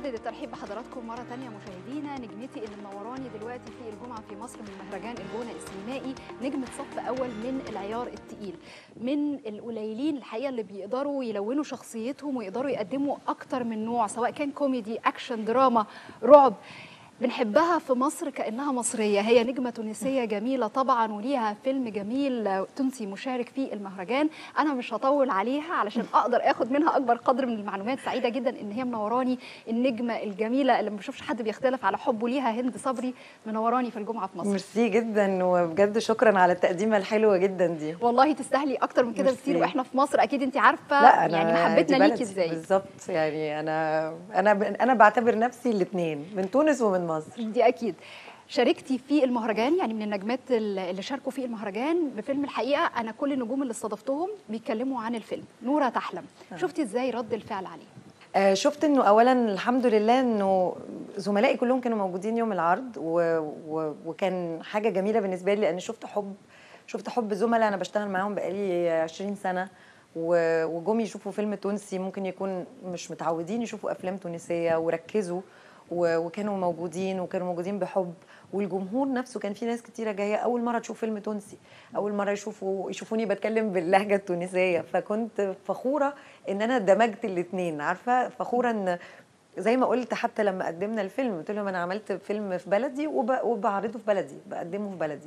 بجدد الترحيب بحضراتكم مرة تانية مشاهدينا نجمتي اللي منوراني دلوقتي في الجمعة في مصر من مهرجان الجونة السينمائي نجمة صف أول من العيار التقيل من القليلين الحقيقة اللي بيقدروا يلونوا شخصيتهم ويقدروا يقدموا أكتر من نوع سواء كان كوميدي أكشن دراما رعب بنحبها في مصر كانها مصريه هي نجمه تونسيه جميله طبعا وليها فيلم جميل تونسي مشارك في المهرجان انا مش هطول عليها علشان اقدر اخد منها اكبر قدر من المعلومات سعيده جدا ان هي منوراني النجمه الجميله اللي ما بشوفش حد بيختلف على حبه ليها هند صبري منوراني في الجمعه في مصر ميرسي جدا وبجد شكرا على التقديمه الحلوه جدا دي والله تستاهلي اكتر من كده ميرسي. بكتير واحنا في مصر اكيد انت عارفه لا انا يعني محبتنا دي ليكي بلدي. ازاي بالظبط يعني انا انا انا بعتبر نفسي الاثنين من تونس ومن مصر دي اكيد شاركتي في المهرجان يعني من النجمات اللي شاركوا في المهرجان بفيلم الحقيقه انا كل النجوم اللي استضفتهم بيتكلموا عن الفيلم نوره تحلم شفتي ازاي رد الفعل عليه آه، شفت انه اولا الحمد لله انه زملائي كلهم كانوا موجودين يوم العرض و... و... وكان حاجه جميله بالنسبه لي لان شفت حب شفت حب زملاء انا بشتغل معاهم بقالي 20 سنه و... وجم يشوفوا فيلم تونسي ممكن يكون مش متعودين يشوفوا افلام تونسيه وركزوا و... وكانوا موجودين وكانوا موجودين بحب والجمهور نفسه كان في ناس كتيره جايه اول مره تشوف فيلم تونسي اول مره يشوفوا يشوفوني بتكلم باللهجه التونسيه فكنت فخوره ان انا دمجت الاثنين عارفه فخوره ان زي ما قلت حتى لما قدمنا الفيلم قلت لهم انا عملت فيلم في بلدي وب... وبعرضه في بلدي بقدمه في بلدي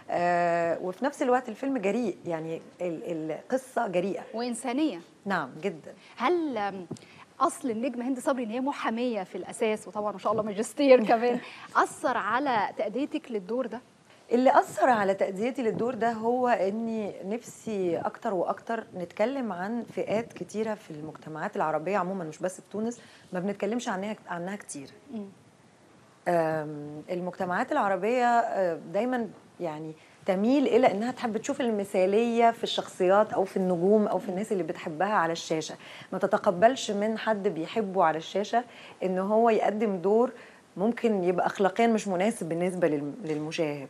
آه وفي نفس الوقت الفيلم جريء يعني ال... القصه جريئه وانسانيه نعم جدا هل أم، اصل النجمه هند صبري ان هي محاميه في الاساس وطبعا ما شاء الله ماجستير كمان اثر على تاديتك للدور ده اللي اثر على تاديتي للدور ده هو اني نفسي اكتر واكتر نتكلم عن فئات كتيره في المجتمعات العربيه عموما مش بس في تونس ما بنتكلمش عنها عنها كتير آم، المجتمعات العربيه آه، دايما يعني تميل الى انها تحب تشوف المثاليه في الشخصيات او في النجوم او في الناس اللي بتحبها على الشاشه ما تتقبلش من حد بيحبه على الشاشه ان هو يقدم دور ممكن يبقى اخلاقيا مش مناسب بالنسبه للم- للمشاهد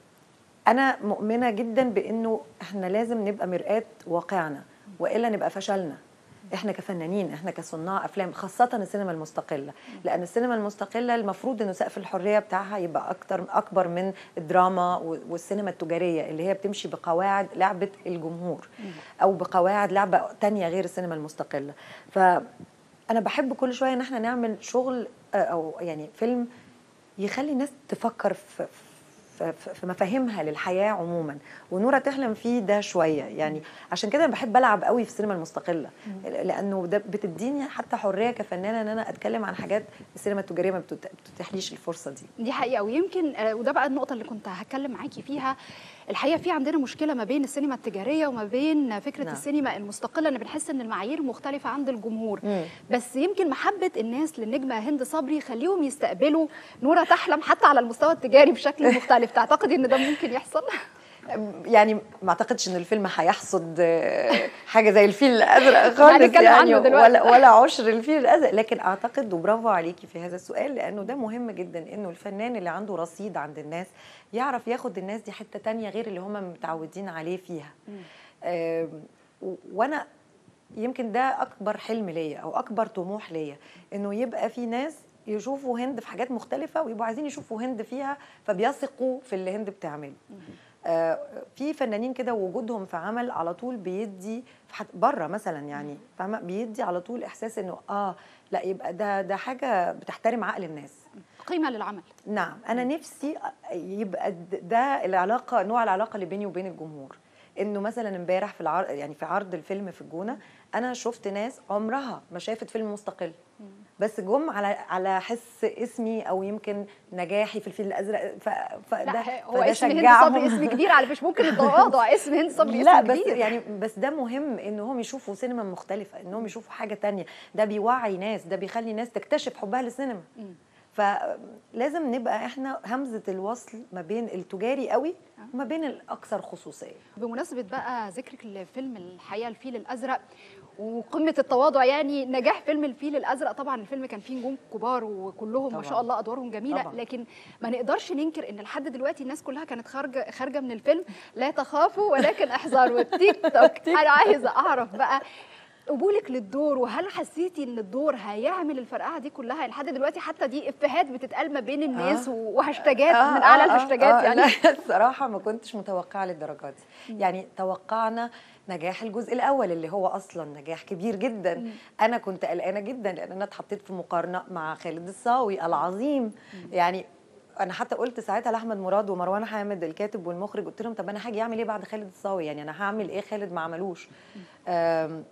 انا مؤمنه جدا بانه احنا لازم نبقى مرآة واقعنا والا نبقى فشلنا احنا كفنانين احنا كصناع افلام خاصه السينما المستقله لان السينما المستقله المفروض انه سقف الحريه بتاعها يبقى اكتر اكبر من الدراما و- والسينما التجاريه اللي هي بتمشي بقواعد لعبه الجمهور او بقواعد لعبه تانية غير السينما المستقله ف انا بحب كل شويه ان احنا نعمل شغل آه، او يعني فيلم يخلي الناس تفكر في في- في في مفاهيمها للحياه عموما ونوره تحلم فيه ده شويه يعني عشان كده انا بحب العب قوي في السينما المستقله لانه ده بتديني حتى حريه كفنانه ان انا اتكلم عن حاجات السينما التجاريه ما بتت- بتتيحليش الفرصه دي دي حقيقه ويمكن آه، وده بقى النقطه اللي كنت هتكلم معاكي فيها الحقيقه في عندنا مشكله ما بين السينما التجاريه وما بين فكره نعم. السينما المستقله ان بنحس ان المعايير مختلفه عند الجمهور مم. بس يمكن محبه الناس للنجمه هند صبري يخليهم يستقبلوا نوره تحلم حتى على المستوى التجاري بشكل مختلف تعتقدي ان ده ممكن يحصل يعني ما اعتقدش ان الفيلم هيحصد آه، حاجه زي الفيل الازرق خالص هنتكلم يعني عنه دلوقتي. ولا ولا عشر الفيل الازرق لكن اعتقد وبرافو عليكي في هذا السؤال لانه ده مهم جدا انه الفنان اللي عنده رصيد عند الناس يعرف ياخد الناس دي حته تانية غير اللي هم متعودين عليه فيها آم، و- وانا يمكن ده اكبر حلم ليا او اكبر طموح ليا انه يبقى في ناس يشوفوا هند في حاجات مختلفه ويبقوا عايزين يشوفوا هند فيها فبيثقوا في اللي هند بتعمله آه، في فنانين كده وجودهم في عمل على طول بيدي في حت- بره مثلا يعني فاهمه بيدي على طول احساس انه اه لا يبقى ده ده حاجه بتحترم عقل الناس قيمه للعمل نعم انا نفسي يبقى د- ده العلاقه نوع العلاقه اللي بيني وبين الجمهور انه مثلا امبارح في العرض يعني في عرض الفيلم في الجونه انا شفت ناس عمرها ما شافت فيلم مستقل بس جم على على حس اسمي او يمكن نجاحي في الفيل الازرق ف... فده لا هو فده اسم هند شجعهم. صبري اسم كبير على مش ممكن التواضع اسم هند صبري لا اسم بس كبير يعني بس ده مهم انهم يشوفوا سينما مختلفه انهم يشوفوا حاجه تانية ده بيوعي ناس ده بيخلي ناس تكتشف حبها للسينما فلازم نبقى احنا همزه الوصل ما بين التجاري قوي وما بين الاكثر خصوصيه بمناسبة بقى ذكرك لفيلم الحقيقة الفيل الأزرق وقمة التواضع يعني نجاح فيلم الفيل الأزرق طبعا الفيلم كان فيه نجوم كبار وكلهم ما طبعاً. شاء الله أدوارهم جميلة طبعاً. لكن ما نقدرش ننكر إن لحد دلوقتي الناس كلها كانت خارجة خارجة من الفيلم لا تخافوا ولكن احذروا التيك توك أنا عايزة أعرف بقى قبولك للدور وهل حسيتي ان الدور هيعمل الفرقعه دي كلها يعني لحد دلوقتي حتى دي افيهات بتتقال ما بين الناس آه. وهاشتاجات آه، من اعلى آه، آه، الهاشتاجات آه، يعني لا الصراحه ما كنتش متوقعه للدرجات دي يعني توقعنا نجاح الجزء الاول اللي هو اصلا نجاح كبير جدا انا كنت قلقانه جدا لان انا اتحطيت في مقارنه مع خالد الصاوي العظيم يعني انا حتى قلت ساعتها لاحمد مراد ومروان حامد الكاتب والمخرج قلت لهم طب انا هاجي اعمل ايه بعد خالد الصاوي يعني انا هعمل ايه خالد ما عملوش آم،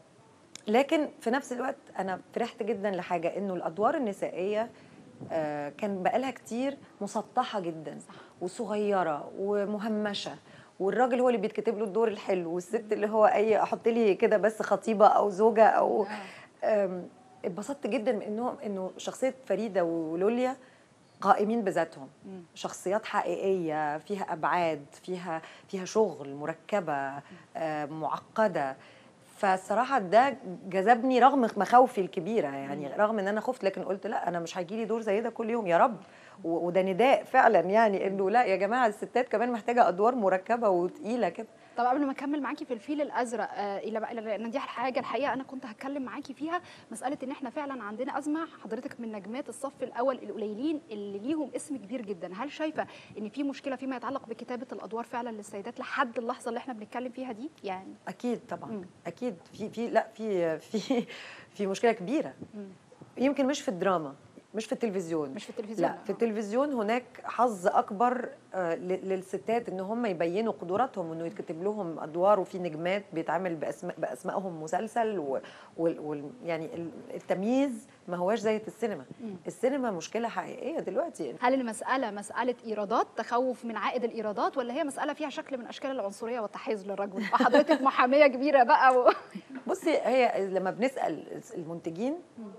لكن في نفس الوقت انا فرحت جدا لحاجه انه الادوار النسائيه آه، كان بقالها كتير مسطحه جدا صح. وصغيره ومهمشه والراجل هو اللي بيتكتب له الدور الحلو والست اللي هو اي احط لي كده بس خطيبه او زوجه او آم، اتبسطت جدا من انهم انه شخصيه فريده ولوليا قائمين بذاتهم مم. شخصيات حقيقيه فيها ابعاد فيها فيها شغل مركبه آه، معقده فالصراحه ده جذبني رغم مخاوفي الكبيره يعني رغم ان انا خفت لكن قلت لا انا مش هيجي لي دور زي ده كل يوم يا رب و- وده نداء فعلا يعني انه لا يا جماعه الستات كمان محتاجه ادوار مركبه وتقيله كده طب قبل ما اكمل معاكي في الفيل الازرق آه الى بقى لان دي حاجه الحقيقه انا كنت هتكلم معاكي فيها مساله ان احنا فعلا عندنا ازمه حضرتك من نجمات الصف الاول القليلين اللي ليهم اسم كبير جدا هل شايفه ان في مشكله فيما يتعلق بكتابه الادوار فعلا للسيدات لحد اللحظه اللي احنا بنتكلم فيها دي يعني اكيد طبعا مم. اكيد في في لا في في في مشكله كبيره مم. يمكن مش في الدراما مش في التلفزيون مش في التلفزيون لا في التلفزيون هناك حظ اكبر آه، ل- للستات ان هم يبينوا قدراتهم وانه يتكتب لهم ادوار وفي نجمات بيتعمل باسماء باسمائهم مسلسل و وال وال يعني ال- التمييز ما هواش زي السينما مم. السينما مشكله حقيقيه دلوقتي هل المسألة مسألة إيرادات تخوف من عائد الإيرادات ولا هي مسألة فيها شكل من أشكال العنصرية والتحيز للرجل وحضرتك محامية كبيرة بقى و... بصي هي لما بنسال المنتجين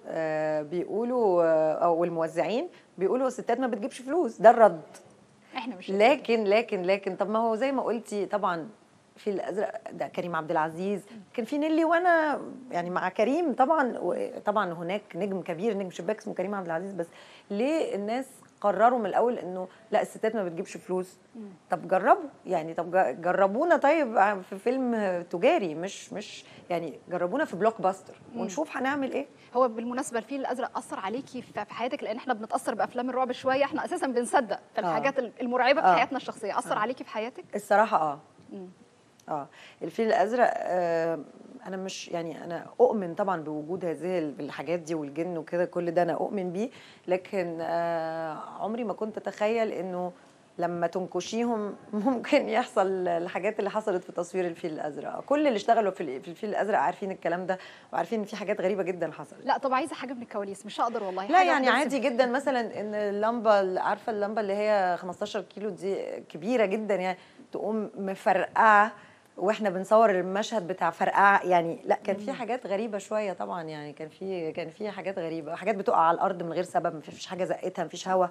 آه، بيقولوا آه، او الموزعين بيقولوا الستات ما بتجيبش فلوس ده الرد احنا مش لكن لكن لكن طب ما هو زي ما قلتي طبعا في الازرق ده كريم عبد العزيز كان في نيلي وانا يعني مع كريم طبعا طبعا هناك نجم كبير نجم شباك اسمه كريم عبد العزيز بس ليه الناس قرروا من الاول انه لا الستات ما بتجيبش فلوس طب جربوا يعني طب جا- جربونا طيب في فيلم تجاري مش مش يعني جربونا في بلوك باستر ونشوف هنعمل ايه هو بالمناسبة الفيل الأزرق أثر عليكي في في حياتك لأن احنا بنتأثر بأفلام الرعب شوية احنا أساسا بنصدق في الحاجات المرعبة في آه. حياتنا الشخصية أثر عليكي في حياتك؟ الصراحه اه مم. اه الفيل الازرق آه انا مش يعني انا اؤمن طبعا بوجود هذه الحاجات دي والجن وكده كل ده انا اؤمن بيه لكن آه عمري ما كنت اتخيل انه لما تنكشيهم ممكن يحصل الحاجات اللي حصلت في تصوير الفيل الازرق كل اللي اشتغلوا في في الفيل الازرق عارفين الكلام ده وعارفين ان في حاجات غريبه جدا حصلت لا طب عايزة حاجة من الكواليس مش هقدر والله لا حاجة يعني واحدة عادي بس. جدا مثلا ان اللمبه عارفه اللمبه اللي هي 15 كيلو دي كبيره جدا يعني تقوم مفرقعه واحنا بنصور المشهد بتاع فرقعه يعني لا كان في حاجات غريبه شويه طبعا يعني كان في كان في حاجات غريبه حاجات بتقع على الارض من غير سبب ما فيش حاجه زقتها ما فيش هوا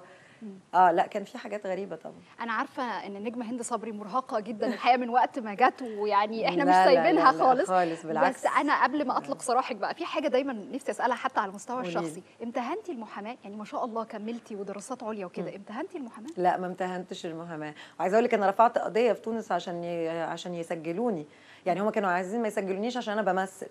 اه لا كان في حاجات غريبه طبعا انا عارفه ان النجمه هند صبري مرهقه جدا الحقيقه من وقت ما جت ويعني احنا مش لا، لا، سايبينها لا، لا، خالص خالص، بالعكس. بس انا قبل ما اطلق سراحك بقى في حاجه دايما نفسي اسالها حتى على المستوى قوليلي. الشخصي امتهنتي المحاماه يعني ما شاء الله كملتي ودراسات عليا وكده امتهنتي المحاماه لا ما امتهنتش المحاماه وعايزه اقول لك انا رفعت قضيه في تونس عشان ي... عشان يسجلوني يعني هم كانوا عايزين ما يسجلونيش عشان انا بمثل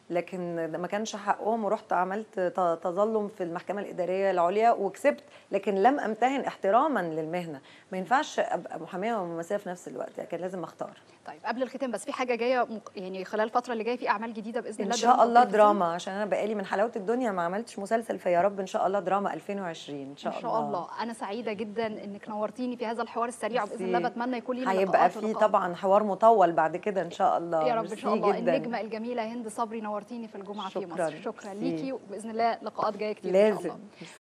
لكن ده ما كانش حقهم ورحت عملت ت- تظلم في المحكمه الاداريه العليا وكسبت لكن لم امتهن احتراما للمهنه ما ينفعش ابقى محاميه وممثله في نفس الوقت يعني كان لازم اختار طيب قبل الختام بس في حاجه جايه مق- يعني خلال الفتره اللي جايه في اعمال جديده باذن ان الله شاء الله وتلفزيون. دراما عشان انا بقالي من حلاوه الدنيا ما عملتش مسلسل فيا رب ان شاء الله دراما 2020 ان شاء ان الله شاء الله انا سعيده جدا انك نورتيني في هذا الحوار السريع وباذن ميرسي. الله بتمنى يكون لينا هيبقى لقاءات في ولقاءات. طبعا حوار مطول بعد كده ان شاء الله يا رب ان شاء ميرسي الله جداً. النجمه الجميله هند صبري نورتيني في الجمعه في شكراً. مصر شكرا ميرسي. ليكي وباذن الله لقاءات جايه كتير ان شاء لازم الله